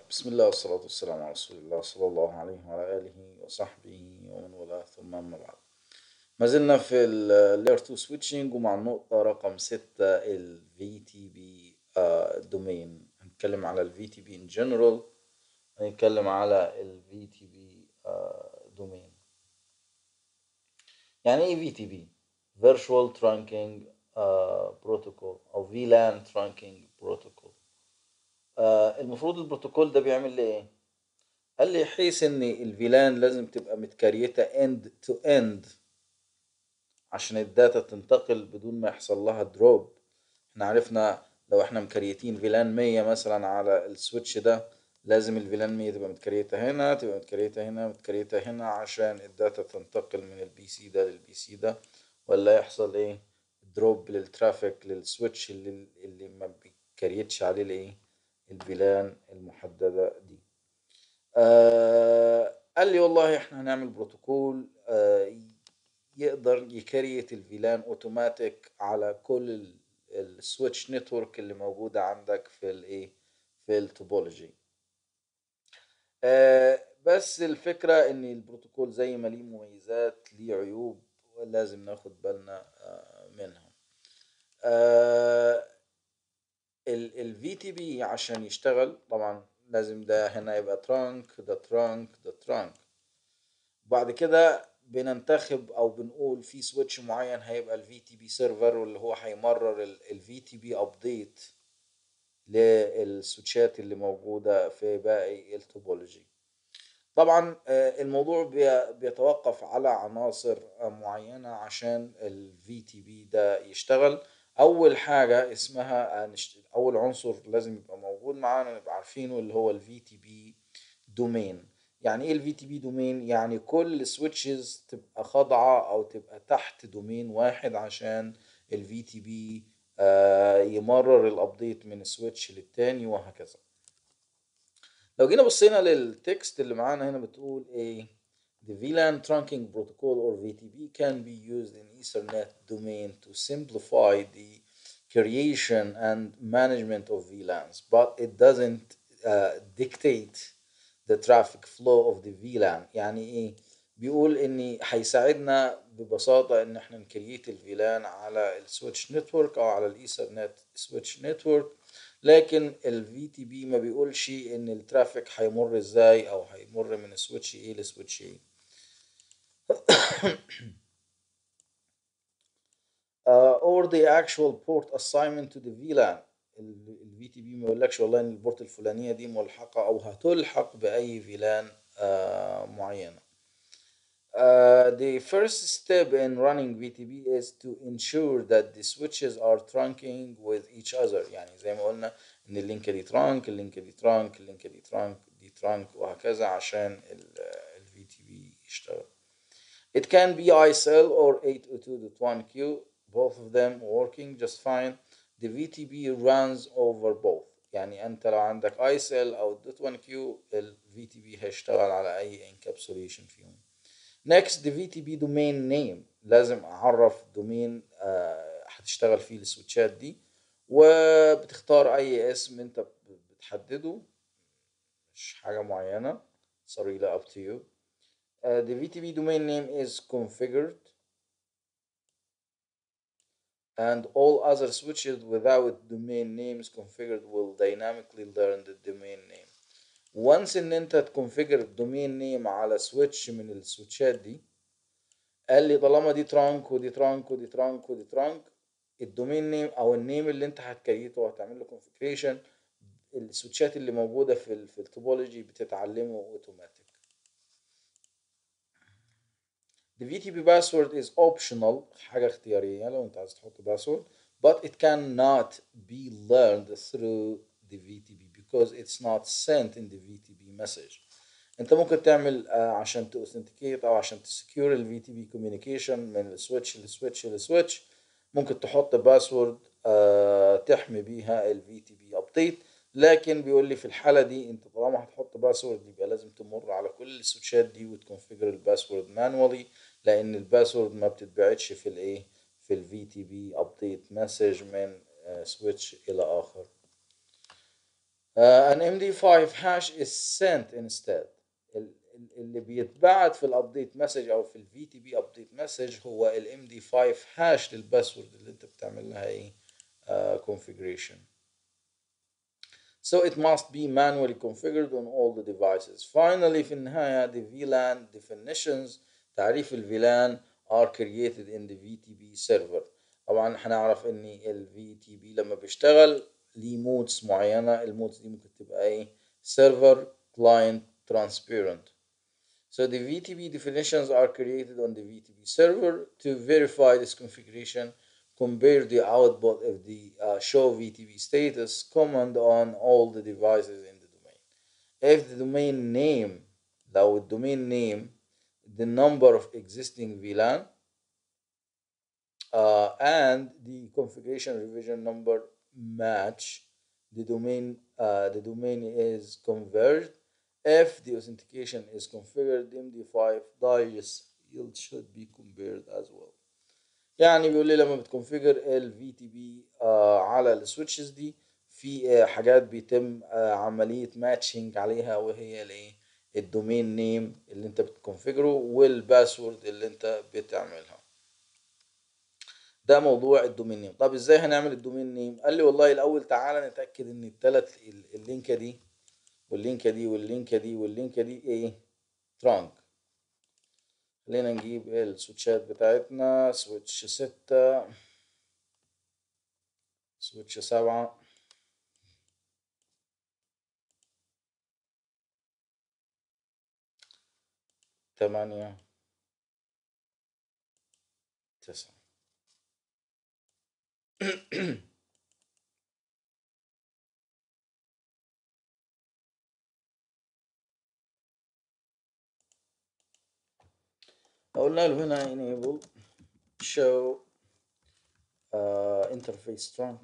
بسم الله والصلاة والسلام على رسول الله صلى الله عليه وعلى آله وصحبه ومن والاه ثم أما بعد ما زلنا في ال Layer 2 Switching ومع النقطة رقم ستة ال VTP آه، Domain هنتكلم على ال VTP in general هنتكلم على ال VTP آه، Domain يعني ايه VTP Virtual Trunking آه، Protocol أو VLAN Trunking Protocol آه، المفروض البروتوكول ده بيعمل لي ايه قال لي حيث ان الفيلان لازم تبقى متكريتة end to end عشان الداتا تنتقل بدون ما يحصل لها دروب احنا عرفنا لو احنا مكريتين فيلان 100 مثلا على السويتش ده لازم الفيلان 100 تبقى متكريتة هنا تبقى متكريتة هنا متكريتة هنا عشان الداتا تنتقل من البي سي ده للبي سي ده ولا يحصل ايه دروب للترافيك للسويتش اللي, اللي ما بيكريتش عليه الايه الفيلان المحددة دي آه قال لي والله احنا هنعمل بروتوكول آه يقدر يكريت الفيلان اوتوماتيك على كل السويتش نتورك اللي موجودة عندك في الايه في التوبولوجي آه بس الفكرة ان البروتوكول زي ما ليه مميزات ليه عيوب ولازم ناخد بالنا آه منها آه ال في تي بي عشان يشتغل طبعا لازم ده هنا يبقى ترانك ده ترانك ده ترانك بعد كده بننتخب او بنقول في سويتش معين هيبقى الفي تي بي سيرفر واللي هو هيمرر الفي تي بي ابديت للسويتشات اللي موجودة في باقي التوبولوجي طبعا الموضوع بيتوقف على عناصر معينة عشان الفي تي بي ده يشتغل اول حاجه اسمها اول عنصر لازم يبقى موجود معانا نبقى عارفينه اللي هو الفي تي بي دومين يعني ايه الفي تي بي دومين يعني كل سويتشز تبقى خاضعه او تبقى تحت دومين واحد عشان الفي تي بي يمرر الابديت من سويتش للتاني وهكذا لو جينا بصينا للتكست اللي معانا هنا بتقول ايه The VLAN trunking protocol or VTP can be used in Ethernet domain to simplify the creation and management of VLANs, but it doesn't uh, dictate the traffic flow of the VLAN. يعني ايه؟ بيقول ان هيساعدنا ببساطة ان احنا نكريت الفيلان على السويتش نتورك او على الايثرنت سويتش نتورك لكن الفي تي بي ما بيقولش ان الترافيك هيمر ازاي او هيمر من سويتش ايه لسويتش ايه uh, or the actual port assignment to the VLAN الفي تي بي ما يقولكش والله ان البورت الفلانيه دي ملحقه او هتلحق باي فيلان uh, معينه Uh, the first step in running VTP is to ensure that the switches are trunking with each other يعني زي ما قلنا ان اللينك دي ترانك اللينك دي ترانك اللينك دي ترانك دي ترانك وهكذا عشان ال VTP يشتغل It can be ISL or 802.1q both of them working just fine the VTP runs over both يعني انت لو عندك ISL او .1q ال VTP هيشتغل على اي encapsulation فيهم next the VTP domain name لازم اعرف دومين آه هتشتغل فيه السويتشات دي وبتختار اي اسم انت بتحدده مش حاجة معينة it's really up to you uh, the VTP domain name is configured and all other switches without domain names configured will dynamically learn the domain name once ان انت تكونفيجر الدومين نيم على سويتش من السويتشات دي قال لي طالما دي ترانك ودي ترانك ودي ترانك ودي ترانك الدومين نيم او النيم اللي انت هتكريته وهتعمل له كونفيجريشن السويتشات اللي موجوده في ال في التوبولوجي بتتعلمه اوتوماتيك The VTP password is optional حاجة اختيارية لو انت عايز تحط باسورد but it cannot be learned through the VTP because it's not sent in the VTP message انت ممكن تعمل عشان تاوثنتيكيت او عشان تسكيور ال VTP communication من السويتش لسويتش لسويتش ممكن تحط باسورد تحمي بيها ال VTP update لكن بيقول لي في الحالة دي انت طالما هتحط باسورد يبقى لازم تمر على كل السويتشات دي وتكونفيجر الباسورد مانوالي لان الباسورد ما بتتبعتش في الايه في ال VTP update message من سويتش الى اخر Uh, an MD5 hash is sent instead ال- ال- اللي بيتبعت في الابديت مسج او في الفي تي بي ابديت مسج هو الام دي 5 هاش للباسورد اللي انت بتعمل لها ايه configuration So it must be manually configured on all the devices. Finally في النهاية the VLAN definitions تعريف ال VLAN are created in the VTP server. طبعا هنعرف ان ال VTP لما بيشتغل ليه مودز معينة المودز دي ممكن تبقى ايه server client transparent. So the VTP definitions are created on the VTP server to verify this configuration. Compare the output of the uh, show VTP status command on all the devices in the domain. If the domain name, لو الدومين name, the number of existing VLAN uh, and the configuration revision number match, the domain uh, the domain is converged. If the authentication is configured, MD5 dice yield should be compared as well. يعني بيقول لي لما بتكونفيجر ال في تي بي على السويتشز دي في آه، حاجات بيتم آه، عمليه ماتشنج عليها وهي الايه الدومين نيم اللي انت بتكونفيجره والباسورد اللي انت بتعملها ده موضوع الدومين نيم طب ازاي هنعمل الدومين نيم قال لي والله الاول تعالى نتاكد ان الثلاث اللينكه دي واللينكه دي واللينكه دي واللينكه دي ايه ترانك خلينا نجيب السويتشات بتاعتنا سويتش ستة سويتش سبعة تمانية تسعة قلنا له هنا enable show uh, interface trunk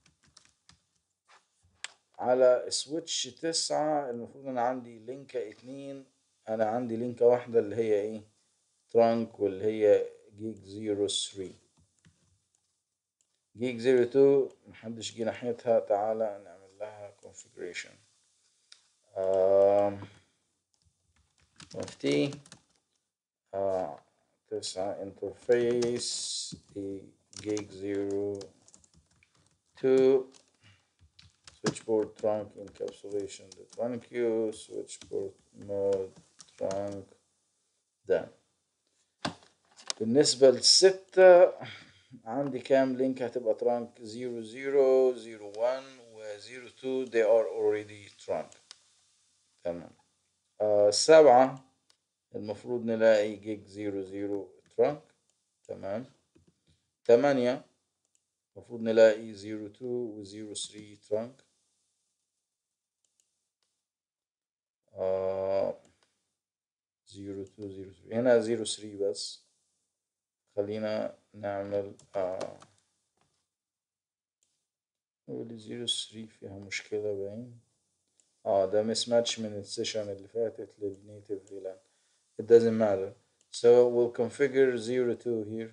على سويتش تسعة المفروض انا عندي لينكة اتنين انا عندي لينكة واحدة اللي هي ايه ترانك واللي هي جيج زيرو ثري جيج زيرو تو محدش جه ناحيتها تعالى نعمل لها configuration um, FT آه تسعة انترفيس جيج زيرو تو switchboard trunk encapsulation the trunk queue switchboard mode trunk done بالنسبة للستة عندي كام لينك هتبقى trunk 00 01 و 02 they are already trunk تمام آه سبعة المفروض نلاقي جيج زيرو زيرو ترانك تمام تمانية المفروض نلاقي زيرو تو وزيرو ثري ترانك زيرو تو زيرو ثري هنا زيرو ثري بس خلينا نعمل آه نقول زيرو ثري فيها مشكلة باين اه ده مس ماتش من السيشن اللي فاتت للنيتف فيلان it doesn't matter. So we'll configure 02 here.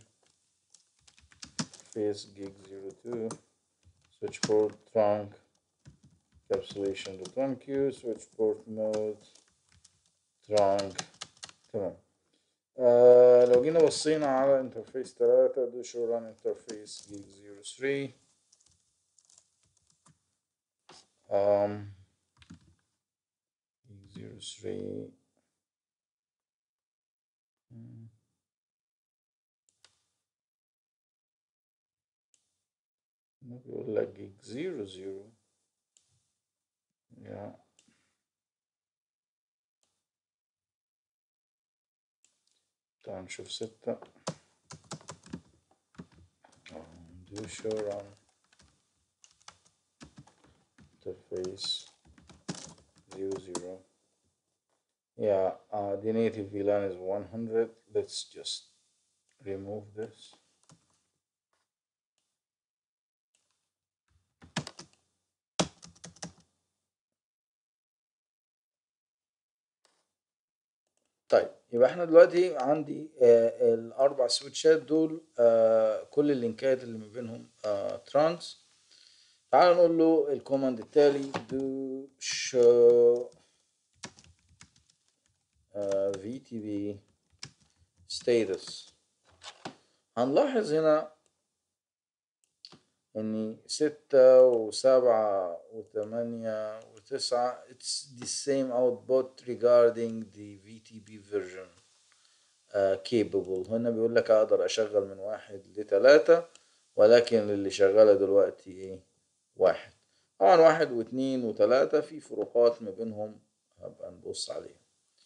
Face gig 02. Switchboard trunk. Encapsulation to trunk queue. Switchboard mode. Trunk. تمام. آه لو جينا بصينا على انترفيس 3 دو شو ران انترفيس جيج 03 um, gig 03 بيقول لك جيج زيرو زيرو يا تعال نشوف ستة do show run interface zero zero yeah uh, the native VLAN is 100 let's just remove this طيب يبقى احنا دلوقتي عندي آه الاربع سويتشات دول آه كل اللينكات اللي ما بينهم آه ترانكس تعال نقول له الكوماند التالي do show uh, VTB status هنلاحظ هنا اني ستة وسبعة وثمانية وتسعة it's the same output regarding the VTB version uh, capable هنا بيقول لك اقدر اشغل من واحد لتلاتة ولكن اللي شغالة دلوقتي ايه واحد طبعا واحد واثنين وثلاثة في فروقات ما بينهم هبقى نبص عليها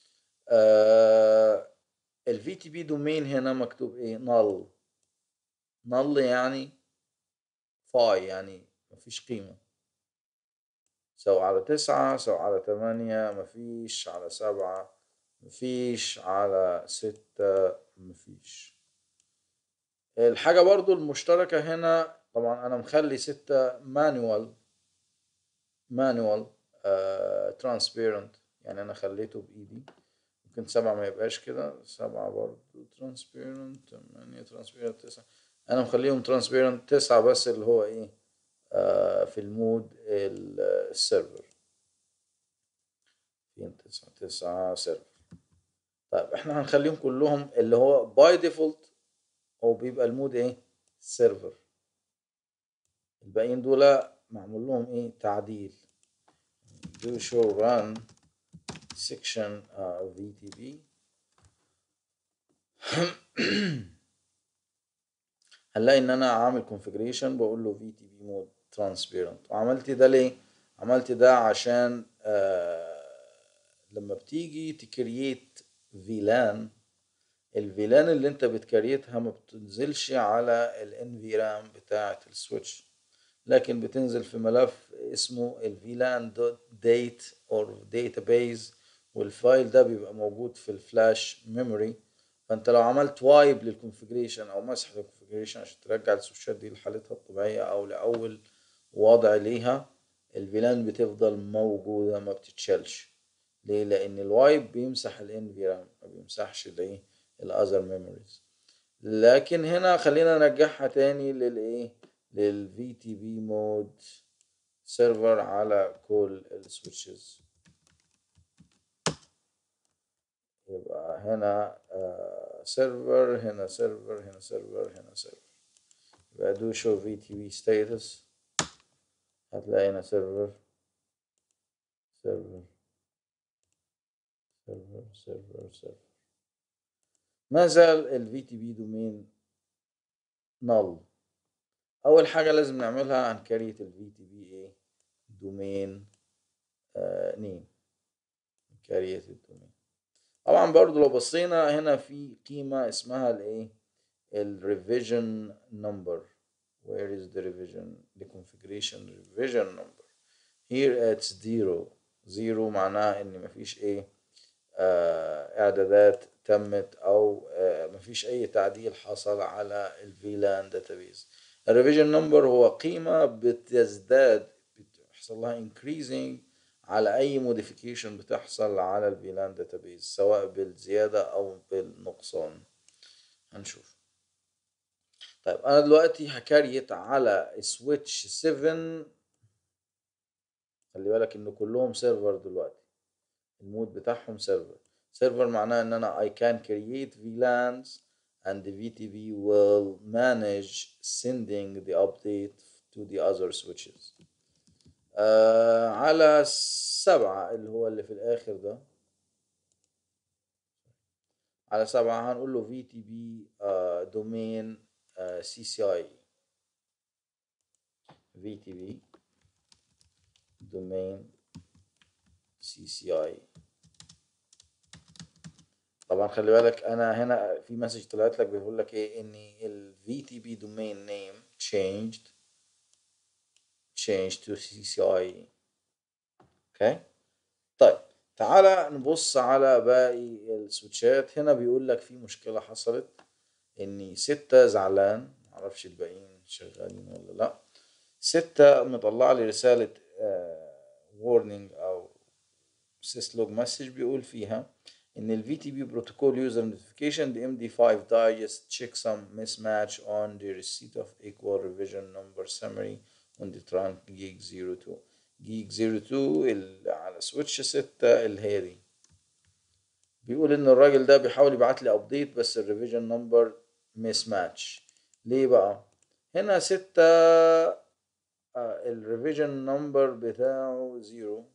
آه الفي تي بي دومين هنا مكتوب ايه null null يعني فاي يعني مفيش قيمة سواء على تسعة سواء على تمانية مفيش على سبعة مفيش على ستة مفيش الحاجة برضو المشتركة هنا طبعا أنا مخلي ستة مانوال مانوال ترانسبيرنت يعني أنا خليته بإيدي ممكن سبعة ما يبقاش كده سبعة برضو ترانسبيرنت تمانية ترانسبيرنت تسعة أنا مخليهم ترانسبيرنت تسعة بس اللي هو إيه آه في المود السيرفر فين تسعة تسعة سيرفر طيب احنا هنخليهم كلهم اللي هو باي ديفولت هو بيبقى المود ايه سيرفر الباقيين دول معمول لهم ايه تعديل do show run section uh, VTB هنلاقي ان انا عامل configuration بقول له VTB mode transparent وعملت ده ليه عملت ده عشان آه لما بتيجي تكريت فيلان الفيلان اللي انت بتكريتها ما بتنزلش على الان في رام بتاعه السويتش لكن بتنزل في ملف اسمه الفيلان دوت ديت اور داتابيز والفايل ده بيبقى موجود في الفلاش ميموري فانت لو عملت وايب للكونفجريشن او مسح للكونفجريشن عشان ترجع السويتشات دي لحالتها الطبيعيه او لاول وضع ليها الفيلان بتفضل موجوده ما بتتشالش ليه لان الوايب بيمسح الان في رام ما بيمسحش الايه الاذر ميموريز لكن هنا خلينا نرجعها تاني للايه للفي تي بي مود سيرفر على كل السويتشز يبقى هنا سيرفر هنا سيرفر هنا سيرفر هنا سيرفر يبقى دو شو في تي بي ستاتس هتلاقي هنا سيرفر سيرفر سيرفر سيرفر سيرفر ما زال ال VTP دومين null أول حاجة لازم نعملها هنكريت ال VTP إيه دومين آه نيم كريت الدومين طبعا برضو لو بصينا هنا في قيمة اسمها الإيه ال revision number where is the revision the configuration revision number here it's zero zero معناها إن مفيش إيه آه اعدادات تمت او آه مفيش اي تعديل حصل على الفيلان داتابيز الريفيجن نمبر هو قيمة بتزداد بيحصل لها increasing على اي موديفيكيشن بتحصل على الفيلان داتابيز سواء بالزيادة او بالنقصان هنشوف طيب انا دلوقتي هكريت على سويتش 7 خلي بالك ان كلهم سيرفر دلوقتي المود بتاعهم سيرفر سيرفر معناه ان انا I can create VLANs and the VTP will manage sending the update to the other switches آه على سبعة اللي هو اللي في الاخر ده على سبعة هنقول له VTP آه domain آه CCI VTP domain CCI طبعا خلي بالك انا هنا في مسج طلعت لك بيقول لك ايه ان ال VTP domain name changed changed to CCI اوكي طيب تعالى نبص على باقي السويتشات هنا بيقول لك في مشكلة حصلت اني ستة زعلان معرفش الباقيين شغالين ولا لا ستة مطلع لي رسالة warning او syslog message بيقول فيها ان ال VTP protocol user notification the MD5 digest check some mismatch on the receipt of equal revision number summary وندي ترانك جيج 02 جيج 02 اللي على سويتش 6 اللي هي دي بيقول ان الراجل ده بيحاول يبعت لي ابديت بس الريفيجن نمبر ميس ماتش ليه بقى هنا ستة الريفيجن نمبر بتاعه زيرو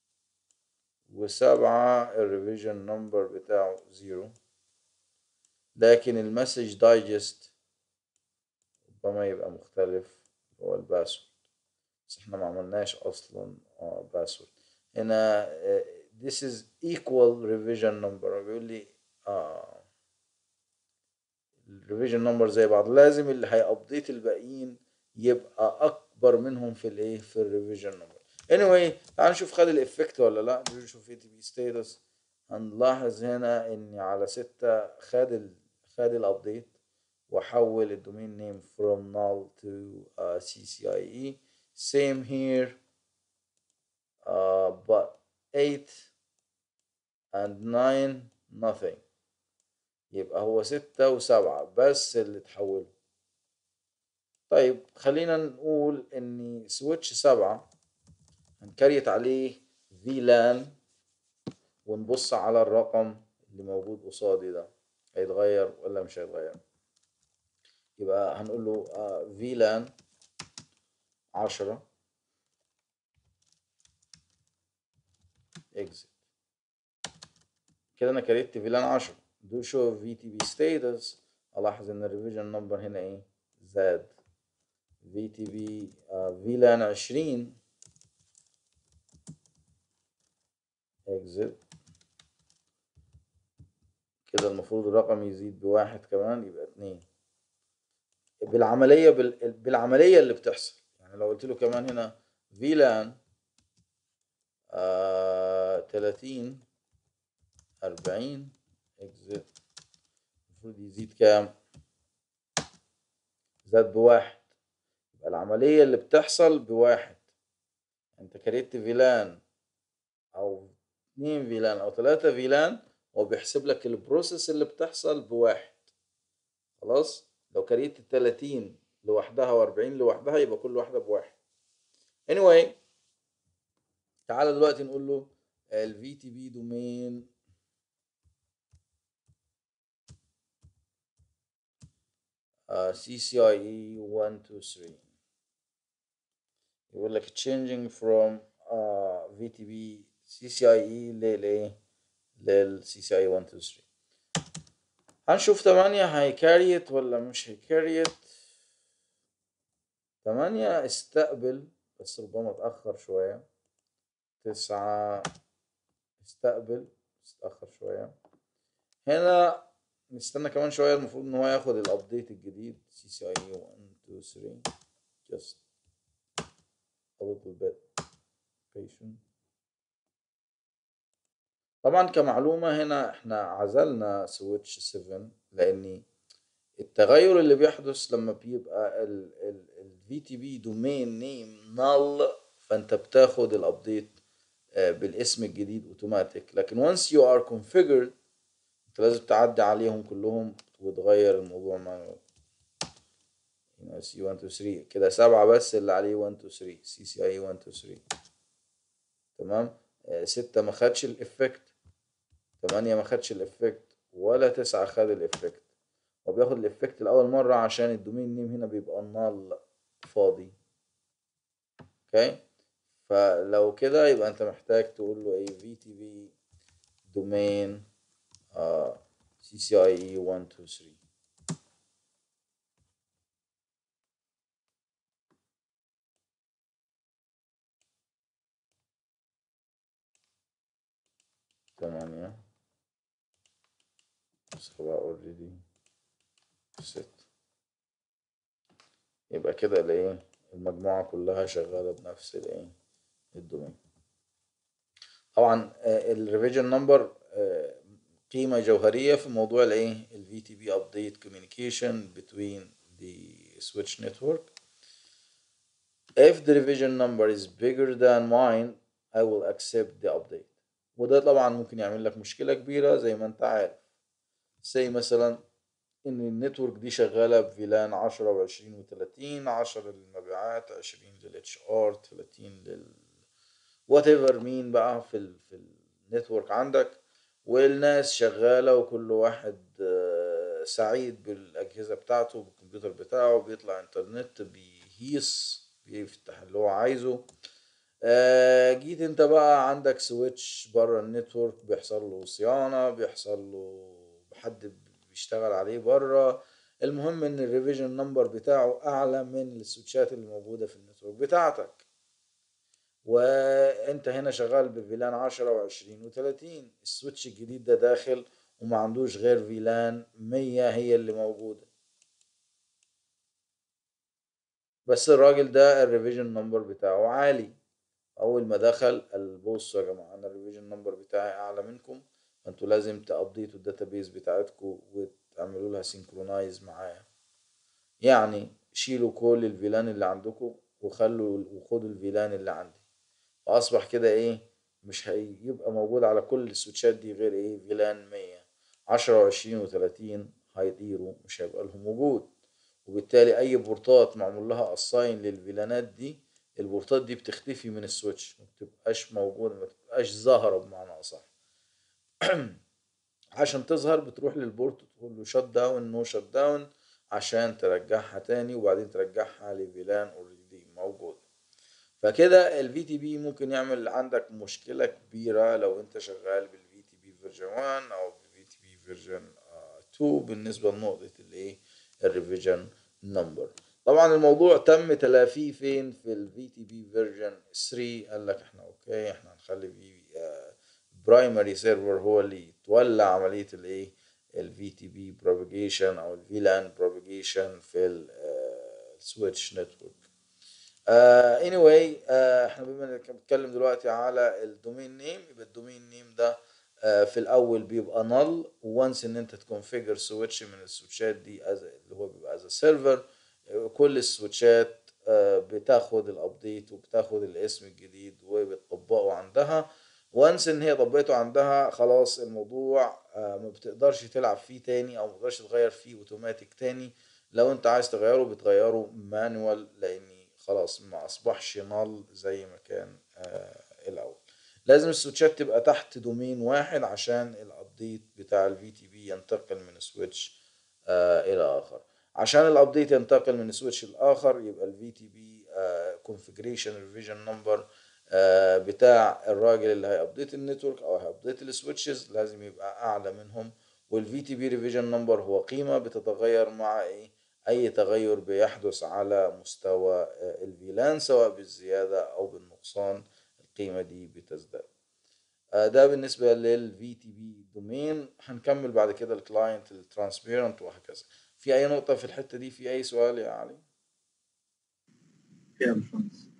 وسبعة الريفيجن نمبر بتاعه زيرو لكن المسج دايجست ربما يبقى مختلف هو الباسورد بس احنا ما عملناش اصلا باسورد هنا uh, this is equal revision number بيقول لي اه الريفيجن نمبر زي بعض لازم اللي هيابديت الباقيين يبقى اكبر منهم في الايه في الريفيجن نمبر anyway تعال نشوف خد الافكت ولا لا نشوف اي تي بي ستاتس هنلاحظ هنا ان على ستة خد ال خد الابديت وحول الدومين نيم from null to uh, CCIE same here uh, but 8 and 9 nothing يبقى هو ستة وسبعة بس اللي تحولوا طيب خلينا نقول ان سويتش سبعة هنكريت عليه فيلان ونبص على الرقم اللي موجود قصادي ده هيتغير ولا مش هيتغير يبقى هنقول له فيلان عشرة اكزit كده انا كريت فيلان عشرة دو شو في تي بي ستاتس الاحظ ان الريفيجن نمبر هنا ايه زاد في تي بي فيلان عشرين اكزit كده المفروض الرقم يزيد بواحد كمان يبقى اتنين بالعملية بال... بالعملية اللي بتحصل يعني لو قلت له كمان هنا فيلان آه... تلاتين أربعين اكزت المفروض يزيد كام زاد بواحد يبقى العملية اللي بتحصل بواحد انت كريت فيلان او اتنين فيلان او تلاتة فيلان هو بيحسب لك البروسيس اللي بتحصل بواحد خلاص لو كريت التلاتين لوحدها واربعين لوحدها يبقى كل واحدة بواحد anyway تعالى دلوقتي نقول له ال VTP domain uh, CCIE 1 2 3 يقول لك changing from uh, VTP CCIE لل لل CCIE 1 2 3 هنشوف تمانية هيكاريت ولا مش هيكاريت تمانية استقبل بس ربما اتأخر شوية تسعة استقبل بس اتأخر شوية هنا نستنى كمان شوية المفروض إن هو ياخد الأبديت الجديد سي سي اي 1 2 3 just a little bit patient طبعا كمعلومة هنا احنا عزلنا سويتش 7 لأن التغير اللي بيحدث لما بيبقى ال في تي بي دومين نيم null فانت بتاخد الابديت بالاسم الجديد اوتوماتيك لكن once you are configured انت لازم تعدي عليهم كلهم وتغير الموضوع مانوال هنا سي 1 2 3 كده سبعة بس اللي عليه 1 2 3 سي سي اي 1 2 3 تمام آه ستة ما خدش الافكت تمانية ما خدش الافكت ولا تسعة خد الافكت هو بياخد الافكت لأول مرة عشان الدومين نيم هنا بيبقى النال فاضي اوكي فلو كده يبقى انت محتاج تقول له ايه في تي بي دومين سي سي اي اي 1 2 3 تمانية سبعة اوريدي ست يبقى كده الايه المجموعة كلها شغالة بنفس الايه الدومين طبعا الريفيجن نمبر قيمة جوهرية في موضوع الايه ال VTP update communication between the switch network if the revision number is bigger than mine I will accept the update وده طبعا ممكن يعمل لك مشكلة كبيرة زي ما انت عارف زي مثلا ان النتورك دي شغالة بفيلان عشرة وعشرين وتلاتين عشرة للمبيعات المبيعات 20 للاتش ار 30 لل وات ايفر مين بقى في ال في النتورك عندك والناس شغالة وكل واحد آه، سعيد بالأجهزة بتاعته بالكمبيوتر بتاعه بيطلع انترنت بيهيص بيفتح اللي هو عايزه آه، جيت انت بقى عندك سويتش بره النتورك بيحصل له صيانة بيحصل له حد بيشتغل عليه بره المهم ان الريفيجن نمبر بتاعه اعلى من السويتشات اللي موجودة في النتورك بتاعتك وانت هنا شغال بفيلان 10 و20 و30 السويتش الجديد ده داخل وما عندوش غير فيلان 100 هي اللي موجودة بس الراجل ده الريفيجن نمبر بتاعه عالي اول ما دخل قال بصوا يا جماعه انا الريفيجن نمبر بتاعي اعلى منكم فانتوا لازم تابديتوا الداتابيز بتاعتكم وتعملوا لها سينكرونايز معايا يعني شيلوا كل الفيلان اللي عندكم وخلوا وخدوا الفيلان اللي عندي فاصبح كده ايه مش هيبقى موجود على كل السويتشات دي غير ايه فيلان 100 10 و20 و30 هيطيروا مش هيبقى لهم وجود وبالتالي اي بورتات معمول لها اساين للفيلانات دي البورتات دي بتختفي من السويتش ما بتبقاش موجوده ما بتبقاش ظاهره بمعنى اصح عشان تظهر بتروح للبورت تقول له شت داون نو شت داون عشان ترجعها تاني وبعدين ترجعها لفيلان اوريدي موجوده فكده الفي تي بي ممكن يعمل عندك مشكله كبيره لو انت شغال بالفي تي بي فيرجن 1 او بالفي تي بي فيرجن 2 بالنسبه لنقطه الايه الريفيجن نمبر طبعا الموضوع تم تلافيه فين في الفي تي بي فيرجن 3 قال لك احنا اوكي احنا هنخلي في برايمري سيرفر هو اللي يتولى عمليه الايه الفي تي بي بروباجيشن او الفيلان بروباجيشن في السويتش نتورك اني واي احنا بما انك بنتكلم دلوقتي على الدومين نيم يبقى الدومين نيم ده uh, في الاول بيبقى نل وانس ان انت تكونفيجر سويتش من السويتشات دي as اللي هو بيبقى از سيرفر كل السويتشات بتاخد الابديت وبتاخد الاسم الجديد وبتطبقه عندها وانس ان هي طبقته عندها خلاص الموضوع ما بتقدرش تلعب فيه تاني او ما تقدرش تغير فيه اوتوماتيك تاني لو انت عايز تغيره بتغيره مانوال لاني خلاص ما اصبحش نال زي ما كان الاول لازم السويتشات تبقى تحت دومين واحد عشان الابديت بتاع الفي تي بي ينتقل من سويتش الى اخر عشان الابديت ينتقل من سويتش لاخر يبقى الفي تي بي كونفجريشن ريفيجن نمبر بتاع الراجل اللي هيابديت النتورك او هيابديت السويتشز لازم يبقى اعلى منهم والفي تي بي ريفيجن نمبر هو قيمه بتتغير مع ايه اي تغير بيحدث على مستوى الفيلان سواء بالزياده او بالنقصان القيمه دي بتزداد ده بالنسبه للفي تي بي دومين هنكمل بعد كده الكلاينت الترانسبيرنت وهكذا في اي نقطه في الحته دي في اي سؤال يا علي فيها باشمهندس